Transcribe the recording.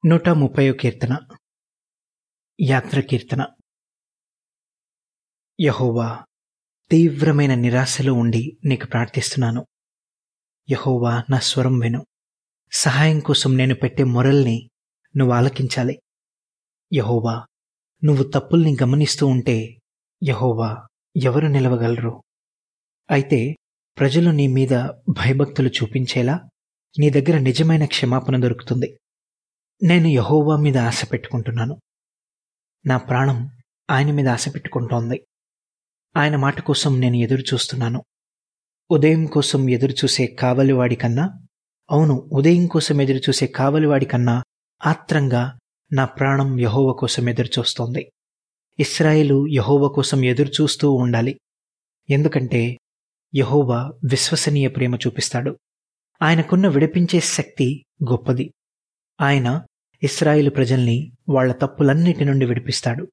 నూట ముప్పయో కీర్తన యాత్ర కీర్తన యహోవా తీవ్రమైన నిరాశలో ఉండి నీకు ప్రార్థిస్తున్నాను యహోవా నా స్వరం విను సహాయం కోసం నేను పెట్టే మొరల్ని నువ్వు ఆలకించాలి యహోవా నువ్వు తప్పుల్ని గమనిస్తూ ఉంటే యహోవా ఎవరు నిలవగలరు అయితే ప్రజలు నీ మీద భయభక్తులు చూపించేలా నీ దగ్గర నిజమైన క్షమాపణ దొరుకుతుంది నేను యహోవా మీద ఆశ పెట్టుకుంటున్నాను నా ప్రాణం ఆయన మీద ఆశ పెట్టుకుంటోంది ఆయన మాట కోసం నేను ఎదురు చూస్తున్నాను ఉదయం కోసం ఎదురు చూసే కావలివాడి కన్నా అవును ఉదయం కోసం ఎదురు చూసే కావలివాడి కన్నా ఆత్రంగా నా ప్రాణం యహోవ కోసం ఎదురు చూస్తోంది ఇస్రాయేలు యహోవ కోసం ఎదురు చూస్తూ ఉండాలి ఎందుకంటే యహోవా విశ్వసనీయ ప్రేమ చూపిస్తాడు ఆయనకున్న విడిపించే శక్తి గొప్పది ఆయన ఇస్రాయేలు ప్రజల్ని వాళ్ల తప్పులన్నిటి నుండి విడిపిస్తాడు